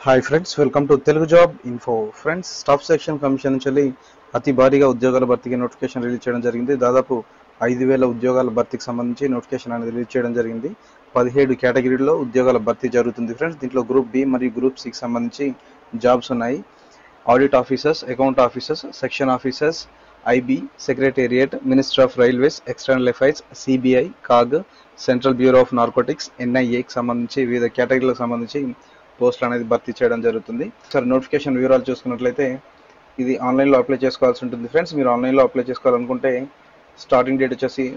hi friends welcome to Telugu job info friends staff selection commission నుంచి వెళ్ళి అతి భారీగా ఉద్యోగాల భర్తీకి నోటిఫికేషన్ రిలీజ్ చేయడం జరిగింది దాదాపు ఐదు వేల ఉద్యోగాల భర్తీకి సంబంధించి నోటిఫికేషన్ అనేది రిలీజ్ చేయడం జరిగింది పదిహేడు కేటగిరీలో ఉద్యోగాల భర్తీ జరుగుతుంది ఫ్రెండ్స్ దీంట్లో గ్రూప్ బి మరియు గ్రూప్ సికి సంబంధించి జాబ్స్ ఉన్నాయి audit officers account officers section officers IB secretariat minister of railways external affairs CBI CAG central bureau of narcotics ఎన్ఐఏకి సంబంధించి వివిధ కేటగిరీలకు సంబంధించి పోస్టులు అనేది భర్తీ చేయడం జరుగుతుంది సరే నోటిఫికేషన్ వివరాలు చూసుకున్నట్లయితే ఇది ఆన్లైన్లో అప్లై చేసుకోవాల్సి ఉంటుంది ఫ్రెండ్స్ మీరు ఆన్లైన్లో అప్లై చేసుకోవాలనుకుంటే స్టార్టింగ్ డేట్ వచ్చేసి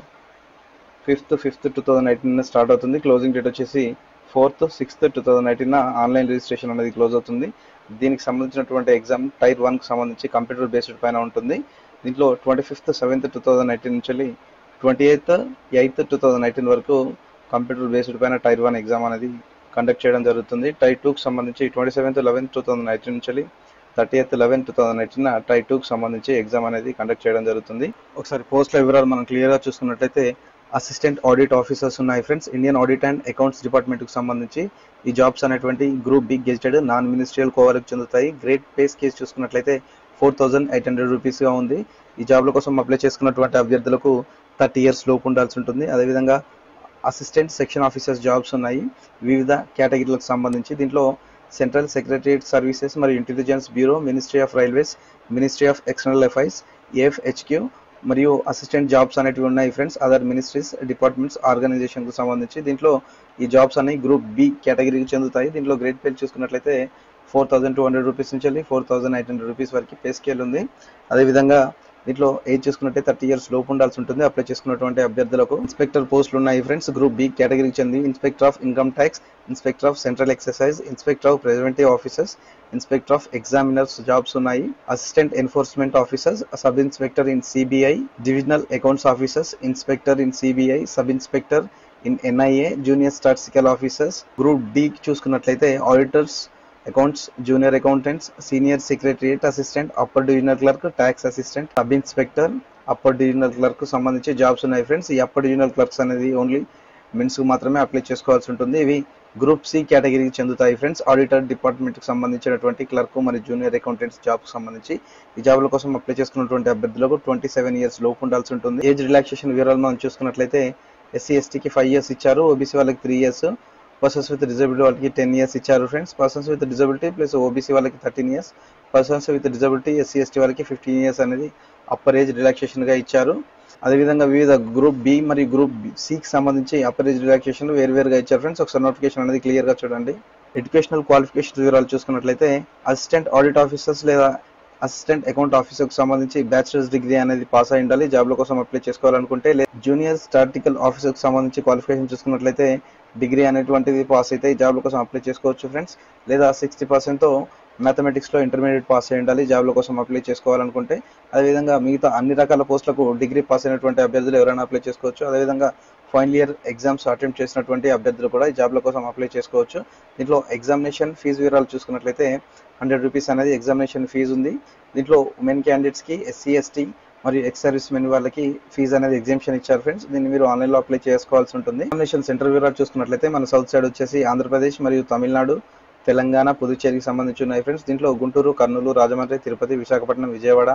fifth fifth two thousand eighteen start అవుతుంది క్లోజింగ్ డేట్ వచ్చేసి fourth sixth two thousand eighteen online registration అనేది క్లోజ్ అవుతుంది దీనికి సంబంధించినటువంటి ఎగ్జామ్ టైర్ వన్కి సంబంధించి కంప్యూటర్ బేస్డ్ పైన ఉంటుంది దీంట్లో twenty fifth seventh two thousand eighteen నుంచి twenty eighth eighth two thousand eighteen వరకు కంప్యూటర్ బేస్డ్ పైన టైర్ వన్ ఎగ్జామ్ అనేది కండక్ట్ చేయడం జరుగుతుంది టై టూకి సంబంధించి twenty seventh eleven two thousand nineteen నుంచి thirty eighth eleven two thousand nineteen tier టూకి సంబంధించి ఎగ్జామ్ అనేది కండక్ట్ చేయడం జరుగుతుంది ఒకసారి పోస్టుల వివరాలు మనం క్లియర్గా చూసుకున్నట్లయితే అసిస్టెంట్ ఆడిట్ ఆఫీసర్స్ ఉన్నాయి friends Indian audit and accounts డిపార్ట్మెంట్కి సంబంధించి ఈ జాబ్స్ అనేటువంటి group B gazetted non ministerial కోవర్కి చెందుతాయి గ్రేట్ పేస్ కేసు చూసుకున్నట్లయితే ఫోర్ థౌజండ్ ఎయిట్ హండ్రెడ్ రూపీస్గా ఉంది ఈ జాబ్ల కోసం అప్లై చేసుకున్నటువంటి అభ్యర్థులకు థర్టీ ఇయర్స్ లోపు ఉండాల్సి ఉంటుంది అదేవిధంగా అసిస్టెంట్ సెక్షన్ ఆఫీసర్స్ జాబ్స్ ఉన్నాయి వివిధ కేటగిరీలకు సంబంధించి దీంట్లో సెంట్రల్ సెక్రటరియట్ సర్వీసెస్ మరియు intelligence bureau ministry of railways ministry of external affairs AFHQ మరియు అసిస్టెంట్ జాబ్స్ అనేటివి ఉన్నాయి ఫ్రెండ్స్ అదర్ మినిస్ట్రీస్ డిపార్ట్మెంట్స్ ఆర్గనైజేషన్కు సంబంధించి దీంట్లో ఈ జాబ్స్ అనేవి గ్రూప్ బి కేటగిరీకి చెందుతాయి దీంట్లో గ్రేడ్ పే చూసుకున్నట్లయితే four thousand two hundred rupees నుంచి వెళ్ళి four thousand eight hundred rupees వరకు పే స్కేల్ ఉంది అదేవిధంగా దీంట్లో ఏజ్ చూసుకున్నట్టే థర్టీ ఇయర్స్ లోపు ఉండాల్సి ఉంటుంది అప్లై చేసుకున్నటువంటి అభ్యర్థులకు ఇన్స్పెక్టర్ పోస్టులు ఉన్నాయి ఫ్రెండ్స్ గ్రూప్ బి కేటగిరీకి చెంది inspector of income tax inspector of central excise inspector of preventive officers inspector of examiners jobs ఉన్నాయి assistant enforcement officers sub inspector in CBI divisional accounts officers inspector in CBI sub inspector in NIA junior statistical officers group D చూసుకున్నట్లయితే auditors accounts junior accountants senior secretariat assistant upper divisional clerk tax assistant sub inspector upper divisional clerk సంబంధించి jobs ఉన్నాయి friends ఈ upper divisional clerks అనేది only mens మాత్రమే apply చేసుకోవాల్సి ఉంటుంది ఇవి group C కేటగిరీకి చెందుతాయి ఫ్రెండ్స్ ఆడిటర్ డిపార్ట్మెంట్కి సంబంధించినటువంటి క్లర్క్ మరియు జూనియర్ అకౌంటెంట్స్ జాబ్కి సంబంధించి ఈ జాబ్ల కోసం అప్లై చేసుకున్నటువంటి అభ్యర్థులకు ట్వంటీ సెవెన్ ఇయర్స్ లోపు ఉండాల్సి ఉంటుంది ఏజ్ రిలాక్సేషన్ వివరాలు మనం చూసుకున్నట్లయితే ఎస్సీ ఎస్టీకి ఫైవ్ ఇయర్స్ ఇచ్చారు ఓబీసీ వాళ్ళకి three years persons with disability వాళ్ళకి టెన్ ఇయర్స్ ఇచ్చారు friends persons with disability plus OBC వాళ్ళకి thirteen years persons with disability SC ST వాళ్ళకి ఫిఫ్టీన్ ఇయర్స్ అనేది అప్పర్ ఏజ్ రిలాక్సేషన్గా ఇచ్చారు అదేవిధంగా వివిధ గ్రూప్ బి మరియు గ్రూప్ సికి సంబంధించి అప్పర్ ఏజ్ రిలాక్సేషన్ వేరువేరుగా ఇచ్చారు ఫ్రెండ్స్ ఒకసారి నోటిఫికేషన్ అనేది క్లియర్గా చూడండి ఎడ్యుకేషనల్ క్వాలిఫికేషన్ వివరాలు చూసుకున్నట్లయితే అసిస్టెంట్ ఆడిట్ ఆఫీసర్స్ లేదా అసిస్టెంట్ అకౌంట్ ఆఫీసర్కి సంబంధించి బ్యాచిలర్స్ డిగ్రీ అనేది పాస్ అయి ఉండాలి జాబ్ల కోసం అప్లై చేసుకోవాలనుకుంటే జూనియర్ స్టాటికల్ ఆఫీసర్కి సంబంధించి క్వాలిఫికేషన్ చూసుకున్నట్లయితే డిగ్రీ అనేటువంటిది పాస్ అయితే ఈ జాబ్ల కోసం అప్లై చేసుకోవచ్చు ఫ్రెండ్స్ లేదా సిక్స్టీ పర్సెంట్తో మ్యాథమెటిక్స్లో ఇంటర్మీడియట్ పాస్ అయి ఉండాలి జాబ్ల కోసం అప్లై చేసుకోవాలనుకుంటే అదేవిధంగా మిగతా అన్ని రకాల పోస్టులకు డిగ్రీ పాస్ అయినటువంటి అభ్యర్థులు ఎవరైనా అప్లై చేసుకోవచ్చు అదేవిధంగా ఫైనల్ ఇయర్ ఎగ్జామ్స్ అటెంప్ట్ చేసినటువంటి అభ్యర్థులు కూడా ఈ జాబ్ల కోసం అప్లై చేసుకోవచ్చు దీంట్లో ఎగ్జామినేషన్ ఫీజు వివరాలు చూసుకున్నట్లయితే హండ్రెడ్ రూపీస్ అనేది ఎగ్జామినేషన్ ఫీజు ఉంది దీంట్లో ఉమెన్ క్యాండిడేట్స్కి ఎస్సీ ఎస్టీ మరియు ఎక్స్ సర్వీస్ మెన్ వాళ్ళకి ఫీజు అనేది ఎగ్జామ్షన్ ఇచ్చారు ఫ్రెండ్స్ దీన్ని మీరు ఆన్లైన్లో అప్లై చేసుకోవాల్సి ఉంటుంది ఎగ్జామినేషన్ సెంటర్ వివరాలు చూసుకున్నట్లయితే మన సౌత్ సైడ్ వచ్చేసి ఆంధ్రప్రదేశ్ మరియు తమిళనాడు తెలంగాణ పుదుచ్చేరికి సంబంధించి ఉన్నాయి ఫ్రెండ్స్ దీంట్లో గుంటూరు కర్నూలు రాజమండ్రి తిరుపతి విశాఖపట్నం విజయవాడ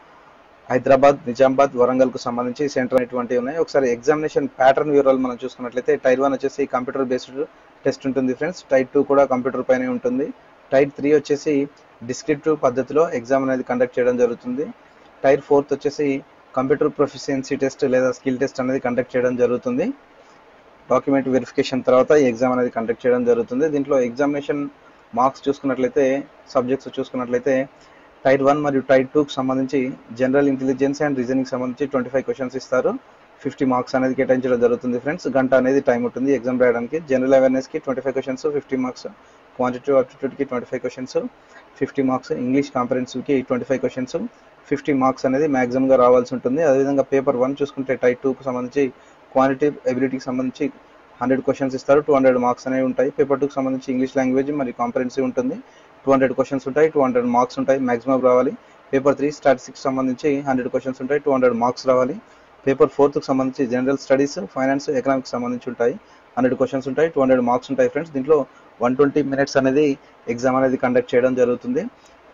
హైదరాబాద్ నిజామాబాద్ వరంగల్కు సంబంధించి సెంటర్ అనేటువంటివి ఉన్నాయి ఒకసారి ఎగ్జామినేషన్ ప్యాటర్న్ వివరాలు మనం చూసుకున్నట్లయితే టైర్ వన్ వచ్చేసి కంప్యూటర్ బేస్డ్ టెస్ట్ ఉంటుంది ఫ్రెండ్స్ టైర్ టూ కూడా కంప్యూటర్ పైనే ఉంటుంది టైర్ త్రీ వచ్చేసి డిస్క్రిప్టివ్ పద్ధతిలో ఎగ్జామ్ అనేది కండక్ట్ చేయడం జరుగుతుంది టైర్ ఫోర్త్ వచ్చేసి కంప్యూటర్ ప్రొఫిషియన్సీ టెస్ట్ లేదా స్కిల్ టెస్ట్ అనేది కండక్ట్ చేయడం జరుగుతుంది డాక్యుమెంట్ వెరిఫికేషన్ తర్వాత ఈ ఎగ్జామ్ అనేది కండక్ట్ చేయడం జరుగుతుంది దీంట్లో ఎగ్జామినేషన్ మార్క్స్ చూసుకున్నట్లయితే సబ్జెక్ట్స్ చూసుకున్నట్లయితే టైర్ వన్ మరియు టైర్ టూకి సంబంధించి జనరల్ ఇంటెలిజెన్స్ అండ్ రీజనింగ్ సంబంధించి ట్వంటీ ఫైవ్ క్వశ్చన్స్ ఇస్తారు ఫిఫ్టీ మార్క్స్ అనేది కేటాయించడం జరుగుతుంది ఫ్రెండ్స్ గంట అనేది టైం ఉంటుంది ఎగ్జామ్ రాయడానికి జనరల్ అవేర్నెస్కి twenty five questions fifty marks quantitative ఆప్టిట్యూడ్కి twenty five questions fifty marks English కాంపరెన్సివ్కి twenty five questions fifty marks అనేది మ్యాక్సిమంగా రావాల్సి ఉంటుంది అదేవిధంగా పేపర్ వన్ చూసుకుంటే టైప్ టూకి సంబంధించి క్వాంటిటివ్ ఎబిలిటీకి సంబంధించి హండ్రెడ్ క్వశ్చన్స్ ఇస్తారు టూ హండ్రెడ్ మార్క్స్ అనేవి ఉంటాయి పేపర్ టూకి సంబంధించి ఇంగ్లీష్ లాంగ్వేజ్ మరియు కాంపరెన్సివ్ ఉంటుంది టూ హండ్రెడ్ క్వశ్చన్స్ ఉంటాయి టూ హండ్రెడ్ మార్క్స్ ఉంటాయి మ్యాక్సిమం రావాలి పేపర్ త్రీ స్టాటిస్టిక్స్ సంబంధించి హండ్రెడ్ క్వశ్చన్స్ ఉంటాయి టూ హండ్రెడ్ మార్క్స్ రావాలి పేపర్ ఫోర్త్కి సంబంధించి జనరల్ స్టడీస్ ఫైనాన్స్ ఎకనామిక్స్ సంబంధించి ఉంటాయి హండ్రెడ్ క్వశ్చన్స్ ఉంటాయి టూ హండ్రెడ్ మార్క్స్ ఉంటాయి ఫ్రెండ్స్ దీంట్లో వన్ ట్వంటీ మినిట్స్ అనేది ఎగ్జామ్ అనేది కండక్ట్ చేయడం జరుగుతుంది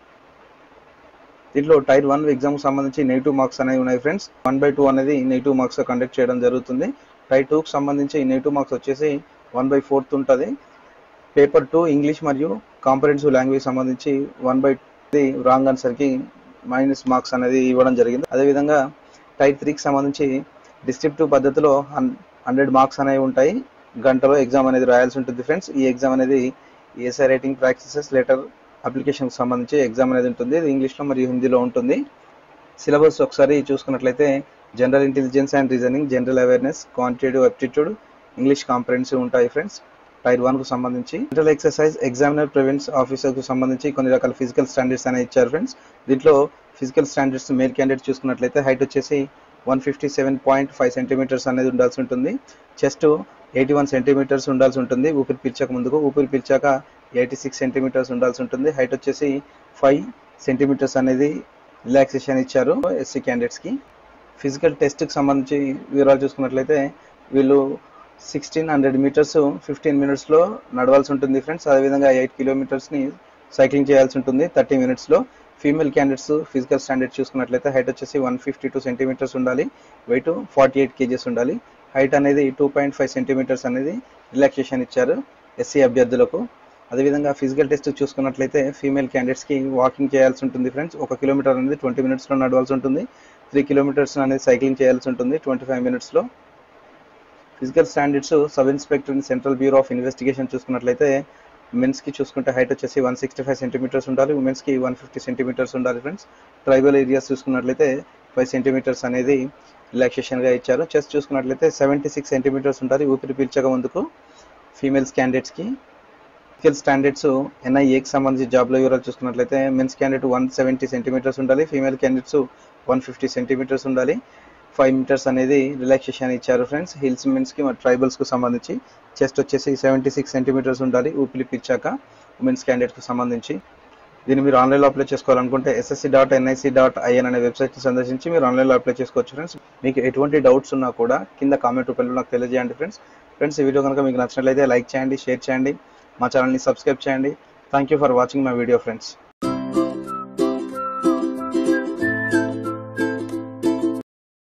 దీంట్లో టైర్ వన్ ఎగ్జామ్కి సంబంధించి నెగిటివ్ మార్క్స్ అనేవి ఉన్నాయి ఫ్రెండ్స్ వన్ బై టూ అనేది నెగిటివ్ మార్క్స్ కండక్ట్ చేయడం జరుగుతుంది టైర్ టూకి సంబంధించి నెగిటివ్ మార్క్స్ వచ్చేసి వన్ బై ఫోర్త్ ఉంటుంది పేపర్ టూ ఇంగ్లీష్ మరియు కాంపరెన్సివ్ లాంగ్వేజ్ సంబంధించి వన్ బై రాంగ్ ఆన్సర్కి మైనస్ మార్క్స్ అనేది ఇవ్వడం జరిగింది అదేవిధంగా టైర్ త్రీకి సంబంధించి డిస్క్రిప్టివ్ పద్ధతిలో హండ్రెడ్ మార్క్స్ అనేవి ఉంటాయి గంటలో ఎగ్జామ్ అనేది రాయాల్సి ఉంటుంది ఫ్రెండ్స్ ఈ ఎగ్జామ్ అనేది ఏసఐ రైటింగ్ ప్రాక్టీసెస్ లెటర్ అప్లికేషన్కి సంబంధించి ఎగ్జామ్ అనేది ఉంటుంది ఇది ఇంగ్లీష్లో మరియు హిందీలో ఉంటుంది సిలబస్ ఒకసారి చూసుకున్నట్లయితే general intelligence and reasoning general awareness quantitative aptitude English comprehensive ఉంటాయి ఫ్రెండ్స్ టైర్ వన్ కు సంబంధించి general excise examiner preventive officer కు సంబంధించి కొన్ని రకాల ఫిజికల్ స్టాండర్డ్స్ అనేవి ఇచ్చారు ఫ్రెండ్స్ దీంట్లో ఫిజికల్ స్టాండర్డ్స్ మేల్ క్యాండిడేట్ చూసుకున్నట్లయితే హైట్ వచ్చేసి one fifty seven point five centimetres అనేది ఉండాల్సి ఉంటుంది చెస్ట్ ఎయిటీ వన్ సెంటీమీటర్స్ ఉండాల్సి ఉంటుంది ఊపిరి పీల్చాక ముందుకు ఊపిరి పీల్చాక ఎయిటీ సిక్స్ సెంటీమీటర్స్ ఉండాల్సి ఉంటుంది హైట్ వచ్చేసి ఫైవ్ సెంటీమీటర్స్ అనేది రిలాక్సేషన్ ఇచ్చారు ఎస్సీ క్యాండిడేట్స్కి ఫిజికల్ టెస్ట్కి సంబంధించి వివరాలు చూసుకున్నట్లయితే వీళ్ళు సిక్స్టీన్ హండ్రెడ్ మీటర్స్ ఫిఫ్టీన్ మినిట్స్లో నడవాల్సి ఉంటుంది ఫ్రెండ్స్ అదేవిధంగా ఎయిట్ కిలోమీటర్స్ని సైక్లింగ్ చేయాల్సి ఉంటుంది థర్టీ మినిట్స్లో ఫీమేల్ క్యాండిడేట్స్ ఫిజికల్ స్టాండర్డ్ చూసుకున్నట్లయితే హైట్ వచ్చేసి వన్ ఫిఫ్టీ టూ సెంటీమీటర్స్ ఉండాలి వెయిట్ ఫార్టీ ఎయిట్ కేజెస్ ఉండాలి హైట్ అనేది టూ పాయింట్ ఫైవ్ సెంటీమీటర్స్ అనేది రిలాక్సేషన్ ఇచ్చారు ఎస్సీ అభ్యర్థులకు అదేవిధంగా ఫిజికల్ టెస్ట్ చూసుకున్నట్లయితే ఫీమేల్ క్యాండిడేట్స్కి వాకింగ్ చేయాల్సి ఉంటుంది ఫ్రెండ్స్ ఒక కిలోమీటర్ అనేది ట్వంటీ మినిట్స్లో నడవాల్సి ఉంటుంది త్రీ కిలోమీటర్స్ అనేది సైక్లింగ్ చేయాల్సి ఉంటుంది ట్వంటీ ఫైవ్ మినిట్స్లో physical standards sub inspector in central bureau of investigation చూసుకున్నట్లయితే మెన్స్కి చూసుకుంటే హైట్ వచ్చేసి వన్ సిక్స్టీ ఫైవ్ సెంటీమీటర్స్ ఉండాలి ఉమెన్స్కి వన్ ఫిఫ్టీ సెంటీమీటర్స్ ఉండాలి ఫ్రెండ్స్ ట్రైబల్ ఏరియాస్ చూసుకున్నట్లయితే ఫైవ్ సెంటీమీటర్స్ అనేది రిలాక్సేషన్గా ఇచ్చారు చెస్ట్ చూసుకున్నట్లయితే సెవెంటీ సిక్స్ సెంటీమీటర్స్ ఉండాలి ఊపిరి పీల్చక ముందుకు ఫీమేల్స్ క్యాండిడేట్స్కి ఫిజికల్ స్టాండర్డ్స్ ఎన్ఐఏకి సంబంధించి జాబ్లో వివరాలు చూసుకున్నట్లయితే mens candidate one seventy centimetres ఉండాలి female candidates one fifty centimetres ఉండాలి ఫైవ్ మీటర్స్ అనేది రిలాక్సేషన్ ఇచ్చారు ఫ్రెండ్స్ హిల్స్ మెన్స్కి మరి ట్రైబల్స్కి సంబంధించి చెస్ట్ వచ్చేసి సెవెంటీ సిక్స్ సెంటీమీటర్స్ ఉండాలి ఊపిరి పిచ్చాక ఉమెన్స్ క్యాండిడేట్కి సంబంధించి దీన్ని మీరు ఆన్లైన్లో అప్లై చేసుకోవాలనుకుంటే SSC dot NIC dot IN అనే వెబ్సైట్ని సందర్శించి మీరు ఆన్లైన్లో అప్లై చేసుకోవచ్చు ఫ్రెండ్స్ మీకు ఎటువంటి డౌట్స్ ఉన్నా కూడా కింద కామెంట్ రూపంలో నాకు తెలియజేయండి ఫ్రెండ్స్ ఫ్రెండ్స్ ఈ వీడియో కనుక మీకు నచ్చినట్లయితే లైక్ చేయండి షేర్ చేయండి మా ఛానల్ని సబ్స్క్రైబ్ చేయండి thank you for watching my video friends